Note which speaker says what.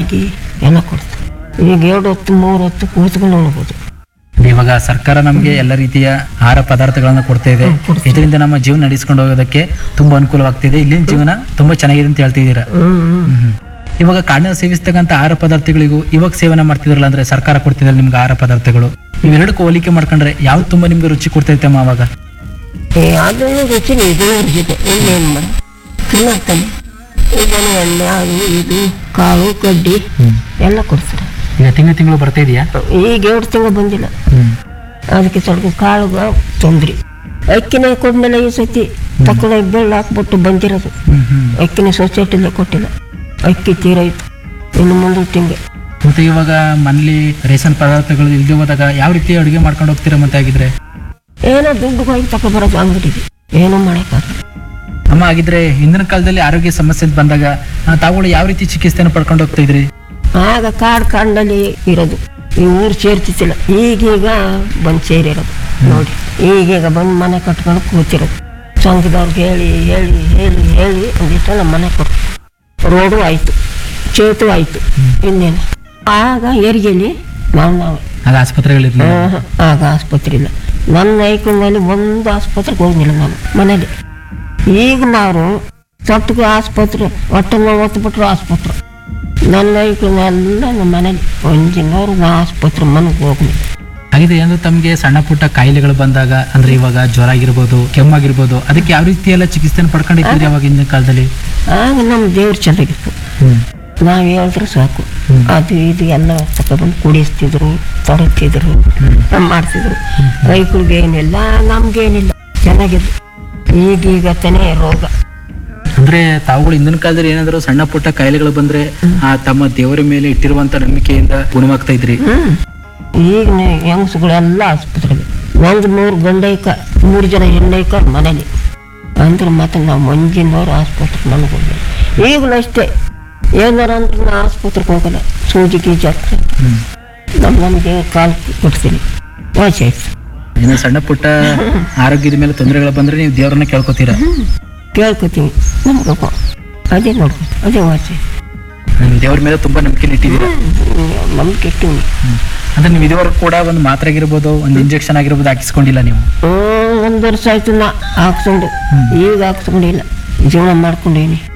Speaker 1: ರಾಗಿ ಎಲ್ಲ ಕೊಡ್ತಾರೆ ಈಗ ಎರಡು ಹೊತ್ತು ಮೂರು ಹೊತ್ತು ಕೂತ್ಕೊಂಡು ಉಣ್ಬೋದು
Speaker 2: ಇವಾಗ ಸರ್ಕಾರ ನಮಗೆ ಎಲ್ಲ ರೀತಿಯ ಆಹಾರ ಪದಾರ್ಥಗಳನ್ನ ಕೊಡ್ತಾ ಇದೆ ಇದರಿಂದ ನಮ್ಮ ಜೀವನ ನಡೆಸ್ಕೊಂಡು ಹೋಗೋದಕ್ಕೆ ತುಂಬಾ ಅನುಕೂಲವಾಗ್ತಿದೆ ಇಲ್ಲಿನ ಜೀವನ ತುಂಬಾ ಚೆನ್ನಾಗಿದೆ ಅಂತ ಹೇಳ್ತಿದ್ದೀರಾ
Speaker 1: ಹ್ಮ್ ಹ್ಮ್.
Speaker 2: ಇವಾಗ ಕಾಡಿನಲ್ಲಿ ಸೇವಿಸ್ತಕ್ಕಂಥ ಆಹಾರ ಪದಾರ್ಥಗಳಿಗೂ ಇವಾಗ ಸೇವನೆ ಮಾಡ್ತಿದ್ರಲ್ಲ ಅಂದ್ರೆ ಸರ್ಕಾರ ಕೊಡ್ತಿದ್ರಲ್ಲ ನಿಮ್ಗೆ ಆಹಾರ ಪದಾರ್ಥಗಳು ಇವೆರಡಕ್ಕೂ ಹೋಲಿಕೆ ಮಾಡ್ಕೊಂಡ್ರೆ ಯಾವ್ದು ತುಂಬಾ ನಿಮ್ಗೆ ರುಚಿ ಕೊಡ್ತೈತೆ ಅಮ್ಮ ಅವಾಗ
Speaker 1: ಏ ಅದನ್ನು ರುಚಿನ ಇದೂ ರುಚಿದೆ ಇನ್ನೇನು ಮಾಡಿ ತಿನ್ನತ್ತಾನೆ ಇದನ್ನು ಎಣ್ಣೆ ಅದು ಇದು ಕಾಳು ಕಡ್ಡಿ ಎಲ್ಲ ಕೊಡ್ತಾರೆ
Speaker 2: ಈಗ ತಿಂಗಳು ತಿಂಗಳು ಬರ್ತಾ ಇದೆಯಾ
Speaker 1: ಈಗ ಎರಡು ತಿಂಗಳು ಬಂದಿಲ್ಲ ಅದಕ್ಕೆ ಸ್ವಲ್ಪ ಕಾಳುಗ ತೊಂದ್ರಿ ಅಕ್ಕಿನ ಕೊಡ್ಮೇಲೆ ಈ ಸತಿ ತಕ್ಕಳ ಬೆಳ್ಳ ಹಾಕ್ಬಿಟ್ಟು ಬಂದಿರೋದು ಅಕ್ಕಿನ ಸೊಸೈಟಿಲೇ ಕೊಟ್ಟಿಲ್ಲ ಅಕ್ಕಿ ತೀರಾಯ್ತು ಇನ್ನು ಮುಂದೆ ತಿಂಗೆ
Speaker 2: ಮತ್ತೆ ಇವಾಗ ಮನೇಲಿ ರೇಷನ್ ಪದಾರ್ಥಗಳು ಇಲ್ದೇ ಹೋದಾಗ ಯಾವ ರೀತಿ ಅಡುಗೆ ಮಾಡ್ಕೊಂಡು ಹೋಗ್ತೀರಾ ಮತ್ತೆ ಆಗಿದ್ರೆ
Speaker 1: ಏನೋ ದುಡ್ಡು ಹೋಗಿ ತಗೊಬರೋದು ಅಂಗಡಿಗೆ ಏನೂ ಮಾಡೋಕ್ಕಾಗಲ್ಲ
Speaker 2: ಅಮ್ಮ ಆಗಿದ್ರೆ ಹಿಂದಿನ ಕಾಲದಲ್ಲಿ ಆರೋಗ್ಯ ಸಮಸ್ಯೆ ಅಂತ ಬಂದಾಗ ಆ, ತಾವುಗಳು ಯಾವ ರೀತಿ ಚಿಕಿತ್ಸೆಯನ್ನು ಪಡ್ಕೊಂಡು ಹೋಗ್ತಾ ಇದ್ರಿ
Speaker 1: ಆಗ ಕಾಡು ಕಾಡಿನಲ್ಲಿ ಇರೋದು ಈ ಊರು ಸೇರ್ತಿತ್ತಿಲ್ಲ ಈಗೀಗ ಬಂದು ಸೇರಿರೋದು ನೋಡಿ ಈಗೀಗ ಬಂದು ಮನೆ ಕಟ್ಕೊಂಡು ಕೂತಿರೋದು ಸಂಘದವ್ರಿಗೆ ಹೇಳಿ ಹೇಳಿ ಹೇಳಿ ಹೇಳಿ ಒಂದಿಷ್ಟು ನಮ್ಮ ಮನೆ ಕೊಟ್ಟು ರೋಡು ಆಯಿತು ಚೇತು ಆಯಿತು ಇನ್ನೇನು ಆಗ ಏರಿಗೆಲಿ ನಾವು ನಾವು
Speaker 2: ಆಗ ಆಸ್ಪತ್ರೆಗಳಿರ್ಲಿಲ್ಲ
Speaker 1: ಆಹಾ, ಆಗ ಆಸ್ಪತ್ರೆ ಇಲ್ಲ ನನ್ನ ನೈಕುಂಗಲ್ಲಿ ಒಂದು ಆಸ್ಪತ್ರೆಗೆ ಹೋಗಿಲ್ಲ ನಾನು ಮನೇಲಿ ಈಗ ನಾವು ತೊಟ್ಟಿಗೆ ಆಸ್ಪತ್ರೆ ಹೊಟ್ಟೆ ನೋವು ಹೊತ್ಬಿಟ್ರು ಆಸ್ಪತ್ರೆ ನನ್ನ ನೈಕುಂಗೆಲ್ಲ ನಮ್ಮ ಮನೇಲಿ ಒಂದಿನವ್ರು ನಾ ಆಸ್ಪತ್ರೆ ಮನೆಗೆ ಹೋಗ್ಲಿ
Speaker 2: ಹಾಗಿದೆ ಏನು ತಮಗೆ ಸಣ್ಣ ಪುಟ್ಟ ಕಾಯಿಲೆಗಳು ಬಂದಾಗ ಅಂದ್ರೆ ಇವಾಗ ಜ್ವರ ಆಗಿರ್ಬೋದು ಕೆಮ್ಮಾಗಿರ್ಬೋದು ಅದಕ್ಕೆ ಯಾವ ರೀತಿ ಎಲ್ಲ ಚಿಕಿತ್ಸೆಯನ್ನು ಪಡ್ಕೊಂಡಿದ್ದೀರಿ ಅವಾಗ ಹಿಂದಿನ ಕಾಲದಲ್ಲಿ
Speaker 1: ಆಗ ನಮ್ಮ ದೇವ್ರು ಚೆನ್ನಾಗಿತ್ತು ನಾವು ಹೇಳಿದ್ರೆ ಸಾಕು ಅದು ಇದು ಎಲ್ಲ ತಗೊಬಂದು ಕುಡಿಸ್ತಿದ್ರು ತರುತ್ತಿದ್ರು ಮಾಡ್ತಿದ್ರು ರೈತರಿಗೆ ಏನಿಲ್ಲ ನಮ್ಗೇನಿಲ್ಲ ಚೆನ್ನಾಗಿದ್ರು ಈಗೀಗ ತಾನೇ ರೋಗ
Speaker 2: ಅಂದ್ರೆ ತಾವುಗಳು ಹಿಂದಿನ ಕಾಲದಲ್ಲಿ ಏನಾದ್ರು ಸಣ್ಣ ಪುಟ್ಟ ಕಾಯಿಲೆಗಳು ಬಂದ್ರೆ ಆ ತಮ್ಮ ದೇವರ ಮೇಲೆ ಇಟ್ಟಿರುವಂತ ನಂಬಿಕೆಯಿಂದ ಗುಣವಾಗ್ತಾ ಇದ್ರಿ
Speaker 1: ಹ್ಮ್ ಈಗ ಹೆಂಗಸುಗಳೆಲ್ಲ ಆಸ್ಪತ್ರೆಗೆ ಒಂದು ಮೂರು ಗಂಡೈಕ ಮೂರು ಜನ ಹೆಣ್ಣೈಕ ಮನೇಲಿ ಅಂದ್ರೆ ಮತ್ತೆ ನಾವು ಮಂಜಿನವ್ರು ಆಸ್ಪತ್ರೆಗೆ ನನಗೆ ಹೋಗಲ್ಲ ಈಗಲೂ ಅಷ್ಟೇ ಏನಾರ ಅಂದ್ರೆ ನಾ ಆಸ್ಪತ್ರೆಗೆ ಹೋಗಲ್ಲ ಸೂಜಿ ಗೀಜಿ ಹಾಕ್ತಾರೆ ನಮ್ಮ ನಮಗೆ ಕಾಲು ಕೊಡ್ತೀನಿ ವಾಸಿ ಆಯ್ತು
Speaker 2: ಇನ್ನು ಸಣ್ಣ ಪುಟ್ಟ ಆರೋಗ್ಯದ ಮೇಲೆ ತೊಂದರೆಗಳು ಬಂದ್ರೆ ನೀವು ದೇವರನ್ನ ಕೇಳ್ಕೊತೀರಾ
Speaker 1: ಕೇಳ್ಕೊತೀವಿ ನಮ್ಗೆ ಅದೇ ನೋಡ್ಕೊ ಅದೇ ವಾಸಿ
Speaker 2: ನಿಮ್ ದೇವ್ರ ಮೇಲೆ ತುಂಬಾ ನಂಬಿಕೆ ಇಟ್ಟಿದ್ದೀರಾ
Speaker 1: ನಮ್ಗೆ ಇಟ್ಟಿವಿ
Speaker 2: ಅಂದ್ರೆ ನೀವು ಇದುವರೆಗೂ ಕೂಡ ಒಂದು ಮಾತ್ರೆ ಆಗಿರ್ಬೋದು ಒಂದು ಇಂಜೆಕ್ಷನ್ ಆಗಿರ್ಬೋದು ಹಾಕಿಸ್ಕೊಂಡಿಲ್ಲ ನೀವು
Speaker 1: ಒಂದು ವರ್ಷ ಆಯ್ತು ನಾ ಹಾಕ್ಸ್ಕೊಂಡು ಈಗ ಹಾಕ್ಸ್ಕೊಂಡಿಲ್ಲ ಜೀವನ ಮಾಡ್ಕೊಂಡೇನಿ